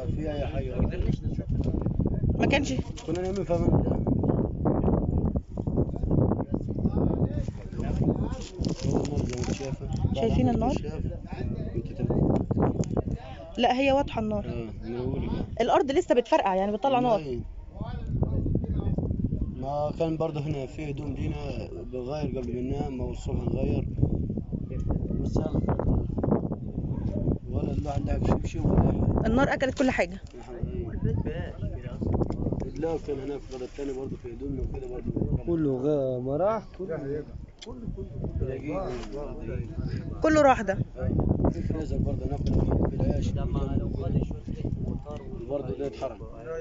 في اي حاجه ما كانش كنا نايمين في امان الله هو النار زي ما انت شايفه شايفين النار؟ شايف. انت تبقى- لا هي واضحه النار اه من اولك الارض لسه بتفرقع يعني بتطلع نار والله. ما كان برضه هنا في هدوم لينا بنغير قبل ما ننام او الصبح نغير بس يلا ولا الواحد لاعب شيء شيء ولا النار اكلت كل حاجه لا كان هناك في الغرض الثاني برضه في هدومنا وكده برضه كله غ- مراح دقيقة كله راح ده في فريزر برضه ناكل في العيش برضه ده اتحرق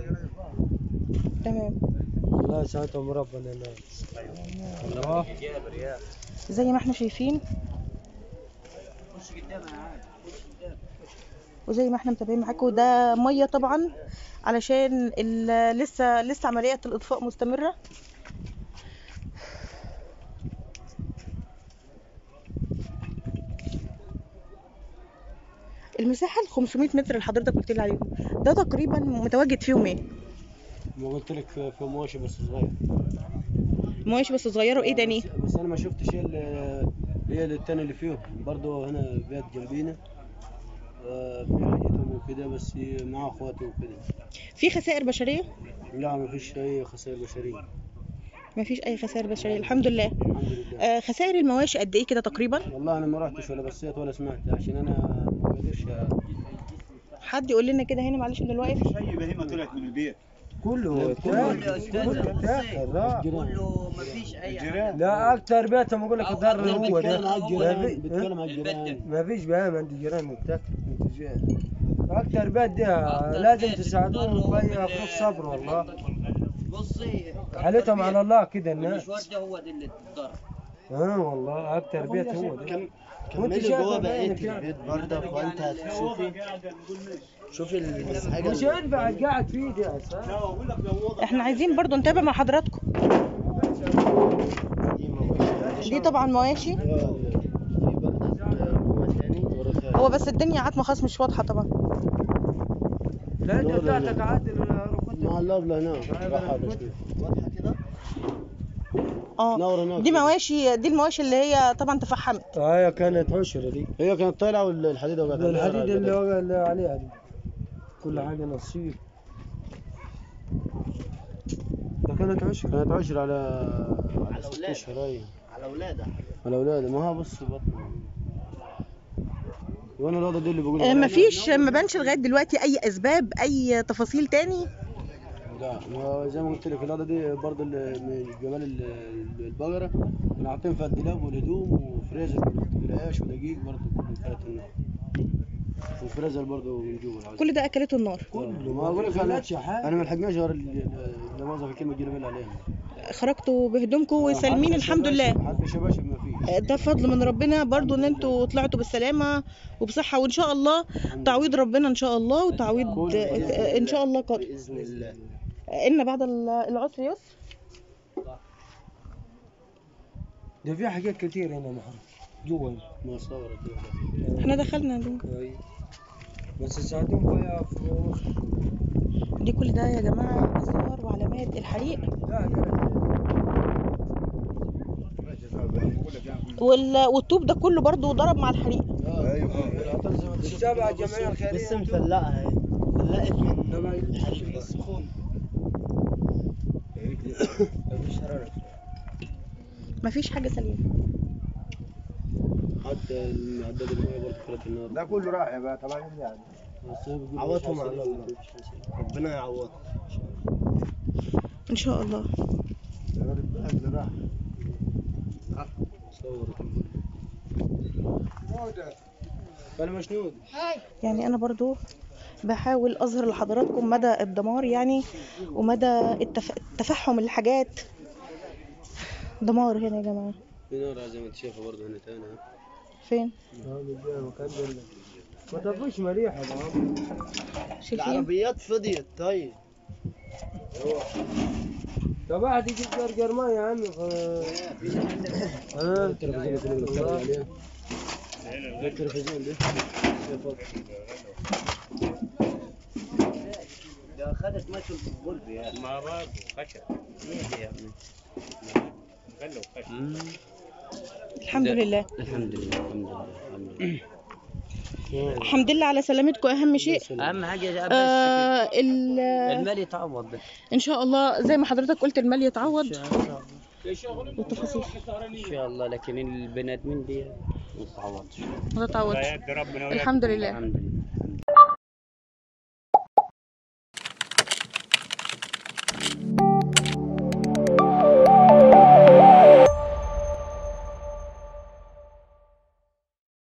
تمام الله يسعدهم ربنا الناس الله زي ما احنا شايفين وزي ما احنا متابعين معاكم ده ميه طبعا علشان ال- لسه لسه عمليه الاطفاء مستمره المساحه ال 500 متر اللي حضرتك قلت لي عليهم ده تقريبا متواجد فيهم ايه ما قلت لك في في مواشي بس صغير مواشي بس صغيره وايه تاني بس, بس انا ما شفتش ال- هي التاني اللي فيهم برضه هنا بيت جنبينا آه، في حاجتهم وكده بس مع اخواته وكده في خسائر بشريه لا ما فيش اي خسائر بشريه ما فيش اي خسائر بشريه الحمد لله الحمد لله آه، خسائر المواشي قد ايه كده تقريبا والله انا ما رحتش ولا بصيت ولا سمعت عشان انا ما بقدرش حد يقول لنا كده هنا معلش من الواقف اي بهيمه طلعت من البيت كله كله كله تاخر راح كله ما فيش اي الجيران لا اكثر بيتهم اقول لك الضر هو بتكلم ده على الجيران ما في- بتكلم على الجيران ما فيش بهايم عند الجيران متاكد اكثر بيت ده لازم تساعدوهم باي افراد صبر والله بصي حالتهم على الله كده الناس المشوار ده هو ده اللي اتضرب اه والله اكثر بيت هو ده كم وانت كملي شايفة جوه بعينك بقية يعني. البيت برضك وانت هتشوفي شوفي الحاجة مش اللي- ينفع قاعد فيه ده يا أستاذ. احنا عايزين برضو نتابع مع حضراتكم دي مواشي. دي طبعا مواشي في برضك جوه تاني هو بس الدنيا عتمة خاص مش واضحة طبعا لا انت لا، لا، لا. بتاعتك عادل ركبتك مع الابله هناك راح هذا شوي. واضحة كده اه نور هناك دي مواشي دي المواشي اللي هي طبعا تفحمت اه كانت حشرة دي هي كانت طالعه والحديده وقعت على الحديد الأرض. اللي هو اللي عليها دي كل حاجة نصيب ده كانت حشرة كانت عشر على على على ست أولاد. اشهر هي على ولادها على اولادها ما هو بص بطنه وانا الوضع دي اللي بقول آه، مفيش ما بانش لغاية دلوقتي أي أسباب أي تفاصيل تاني لا ما زي ما قلت لك الوضع دي برضه ال- من جمال ال- البقره كنا حاطين فيها الدولاب والهدوم وفريزر كنا حاطين فيه العيش ودقيق برضه كله كانت النار والفريزر برضه من جوا العزل. كل ده أكلته النار كله ما اقول لك انا انا ما لحقناش غير اللي موظف الكلمه دي اللي عليها خرجتوا بهدومكم وسالمين حتى الحمد شباشب- لله حتى شباشب ما فيش آه، ده فضل من ربنا برضو ان انتوا طلعتوا بالسلامة وبصحة وان شاء الله تعويض ربنا ان شاء الله وتعويض آه، آه، ان شاء الله قادم بإذن الله آه، ان بعد ال- العسر يسر ده في حاجات كتير هنا محمد جوا هنا. ما صورت احنا دخلنا دي, أي. بس ساعدوهم بقى فلوس دي كل ده يا جماعة اثار وعلامات الحريق لا لا وال... والطوب ده كله برضو ضرب مع الحريق السبع الجمعية الخيرية لسه مفلقة اهي فلقت من الحريق السخون مفيش حرارة مفيش حاجة سليمة حتى المعدل المية برضه كانت النار ده كله راح يا بقى طبعا يعني بس هي بتقول عوضهم مش على حصل. الله ربنا يعوضهم ان شاء الله صورت قال مشنود يعني انا برضو بحاول اظهر لحضراتكم مدى الدمار يعني ومدى التف... التفحم الحاجات دمار هنا يا جماعة في نار زي ما انت شايفه برضه هنا تاني ها. فين ما تفوش مريحة يا عم شايفين العربيات فضيت طيب طب واحد يجيب جرجر ما يا عم ها التلفزيون اللي بنتفرج عليه ده التلفزيون ده شايفه. خدت ماشي في الغرب يا ما برضه خشب ايه يا ابني خلوا خشب مم. الحمد ده- لله الحمد لله الحمد لله الحمد لله الحمد لله على سلامتكم اهم شيء اهم حاجه بس آه ال- المال يتعوض بس ان شاء الله زي ما حضرتك قلت المال يتعوض والتفاصيل ان شاء الله لكن البني ادمين دي ما تتعوضش ما تتعوضش لا يد ربنا ويد الحمد لله الحمد لله